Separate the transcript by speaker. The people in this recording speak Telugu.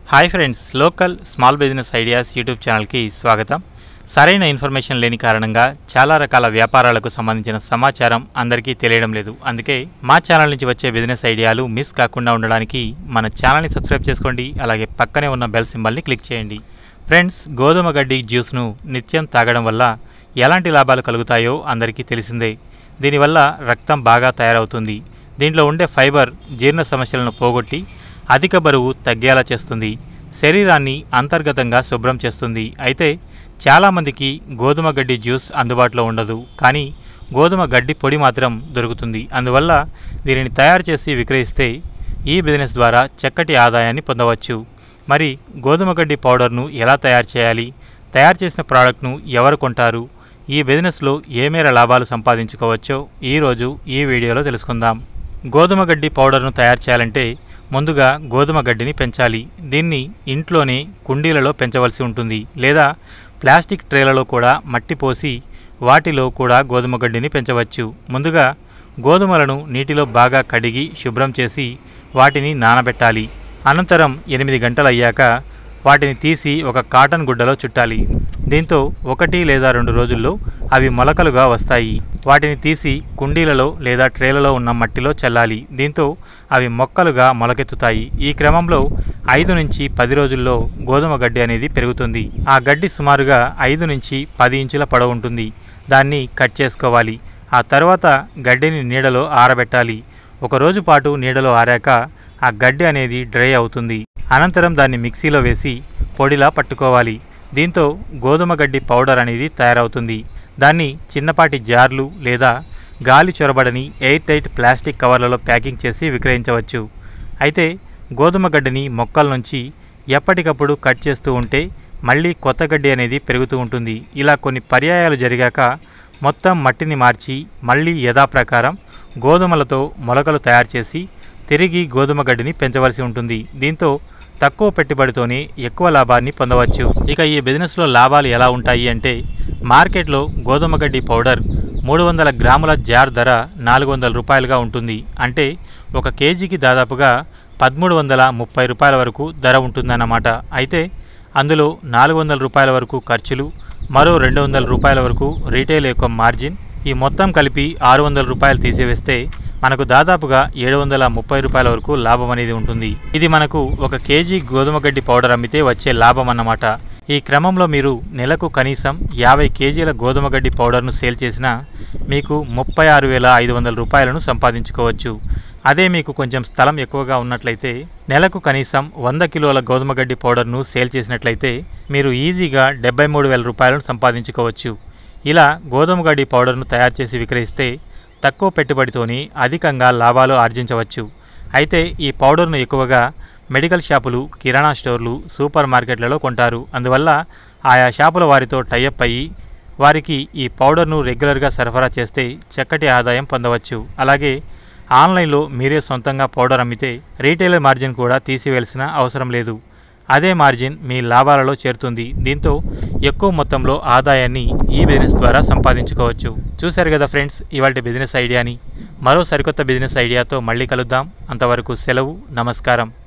Speaker 1: hi friends local small business ideas YouTube ఛానల్కి స్వాగతం సరైన ఇన్ఫర్మేషన్ లేని కారణంగా చాలా రకాల వ్యాపారాలకు సంబంధించిన సమాచారం అందరికీ తెలియడం లేదు అందుకే మా ఛానల్ నుంచి వచ్చే బిజినెస్ ఐడియాలు మిస్ కాకుండా ఉండడానికి మన ఛానల్ని సబ్స్క్రైబ్ చేసుకోండి అలాగే పక్కనే ఉన్న బెల్ సింబల్ని క్లిక్ చేయండి ఫ్రెండ్స్ గోధుమ గడ్డి జ్యూస్ను నిత్యం తాగడం వల్ల ఎలాంటి లాభాలు కలుగుతాయో అందరికీ తెలిసిందే దీనివల్ల రక్తం బాగా తయారవుతుంది దీంట్లో ఉండే ఫైబర్ జీర్ణ సమస్యలను పోగొట్టి అధిక బరువు తగ్గేలా చేస్తుంది శరీరాన్ని అంతర్గతంగా శుభ్రం చేస్తుంది అయితే చాలామందికి గోధుమ గడ్డి జ్యూస్ అందుబాటులో ఉండదు కానీ గోధుమ గడ్డి పొడి మాత్రం దొరుకుతుంది అందువల్ల దీనిని తయారు చేసి విక్రయిస్తే ఈ బిజినెస్ ద్వారా చక్కటి ఆదాయాన్ని పొందవచ్చు మరి గోధుమ గడ్డి పౌడర్ను ఎలా తయారు చేయాలి తయారు చేసిన ప్రోడక్ట్ను ఎవరు కొంటారు ఈ బిజినెస్లో ఏ మేర లాభాలు సంపాదించుకోవచ్చో ఈరోజు ఈ వీడియోలో తెలుసుకుందాం గోధుమ గడ్డి పౌడర్ను తయారు చేయాలంటే ముందుగా గోధుమ గడ్డిని పెంచాలి దీన్ని ఇంట్లోనే కుండీలలో పెంచవలసి ఉంటుంది లేదా ప్లాస్టిక్ ట్రేలలో కూడా మట్టి పోసి వాటిలో కూడా గోధుమ గడ్డిని పెంచవచ్చు ముందుగా గోధుమలను నీటిలో బాగా కడిగి శుభ్రం చేసి వాటిని నానబెట్టాలి అనంతరం ఎనిమిది గంటలు అయ్యాక వాటిని తీసి ఒక కాటన్ గుడ్డలో చుట్టాలి దీంతో ఒకటి లేదా రెండు రోజుల్లో అవి మొలకలుగా వస్తాయి వాటిని తీసి కుండీలలో లేదా ట్రేలలో ఉన్న మట్టిలో చల్లాలి దీంతో అవి మొక్కలుగా మొలకెత్తుతాయి ఈ క్రమంలో ఐదు నుంచి పది రోజుల్లో గోధుమ గడ్డి అనేది పెరుగుతుంది ఆ గడ్డి సుమారుగా ఐదు నుంచి పది ఇంచుల పొడవు ఉంటుంది దాన్ని కట్ చేసుకోవాలి ఆ తర్వాత గడ్డిని నీడలో ఆరబెట్టాలి ఒక రోజు పాటు నీడలో ఆరాక ఆ గడ్డి అనేది డ్రై అవుతుంది అనంతరం దాన్ని మిక్సీలో వేసి పొడిలా పట్టుకోవాలి దీంతో గోధుమ గడ్డి పౌడర్ అనేది తయారవుతుంది దాన్ని చిన్నపాటి జార్లు లేదా గాలి చొరబడని ఎయిర్ టైట్ ప్లాస్టిక్ కవర్లలో ప్యాకింగ్ చేసి విక్రయించవచ్చు అయితే గోధుమ గడ్డిని మొక్కల నుంచి ఎప్పటికప్పుడు కట్ చేస్తూ ఉంటే మళ్ళీ కొత్త గడ్డి అనేది పెరుగుతూ ఉంటుంది ఇలా కొన్ని పర్యాయాలు జరిగాక మొత్తం మట్టిని మార్చి మళ్ళీ యథాప్రకారం గోధుమలతో మొలకలు తయారు చేసి తిరిగి గోధుమ గడ్డిని పెంచవలసి ఉంటుంది దీంతో తక్కువ పెట్టుబడితోనే ఎక్కువ లాభాన్ని పొందవచ్చు ఇక ఈ బిజినెస్లో లాభాలు ఎలా ఉంటాయి అంటే మార్కెట్లో గోధుమ గడ్డి పౌడర్ మూడు వందల గ్రాముల జార్ ధర నాలుగు వందల రూపాయలుగా ఉంటుంది అంటే ఒక కేజీకి దాదాపుగా పదమూడు వందల ముప్పై రూపాయల వరకు ధర ఉంటుందన్నమాట అయితే అందులో నాలుగు వందల రూపాయల వరకు ఖర్చులు మరో రెండు వందల రూపాయల వరకు రీటైల్ యొక్క మార్జిన్ ఈ మొత్తం కలిపి ఆరు వందల రూపాయలు తీసివేస్తే మనకు దాదాపుగా ఏడు వందల ముప్పై రూపాయల వరకు లాభం అనేది ఉంటుంది ఇది మనకు ఒక కేజీ గోధుమ గడ్డి పౌడర్ అమ్మితే వచ్చే లాభం అన్నమాట ఈ క్రమంలో మీరు నెలకు కనీసం యాభై కేజీల గోధుమ గడ్డి పౌడర్ను సేల్ చేసినా మీకు ముప్పై ఆరు వేల ఐదు వందల రూపాయలను సంపాదించుకోవచ్చు అదే మీకు కొంచెం స్థలం ఎక్కువగా ఉన్నట్లయితే నెలకు కనీసం వంద కిలోల గోధుమ గడ్డి పౌడర్ను సేల్ చేసినట్లయితే మీరు ఈజీగా డెబ్బై మూడు వేల రూపాయలను సంపాదించుకోవచ్చు ఇలా గోధుమ గడ్డి పౌడర్ను తయారు చేసి విక్రయిస్తే తక్కువ పెట్టుబడితోని అధికంగా లాభాలు ఆర్జించవచ్చు అయితే ఈ పౌడర్ను ఎక్కువగా మెడికల్ షాపులు కిరాణా స్టోర్లు సూపర్ మార్కెట్లలో కొంటారు అందువల్ల ఆయా షాపుల వారితో టైఅప్ అయ్యి వారికి ఈ పౌడర్ను రెగ్యులర్గా సరఫరా చేస్తే చక్కటి ఆదాయం పొందవచ్చు అలాగే ఆన్లైన్లో మీరే సొంతంగా పౌడర్ అమ్మితే రీటైలర్ మార్జిన్ కూడా తీసివేయాల్సిన అవసరం లేదు అదే మార్జిన్ మీ లాభాలలో చేరుతుంది దీంతో ఎక్కువ మొత్తంలో ఆదాయాన్ని ఈ బిజినెస్ ద్వారా సంపాదించుకోవచ్చు చూశారు కదా ఫ్రెండ్స్ ఇవాళ బిజినెస్ ఐడియాని మరో సరికొత్త బిజినెస్ ఐడియాతో మళ్ళీ కలుద్దాం అంతవరకు సెలవు నమస్కారం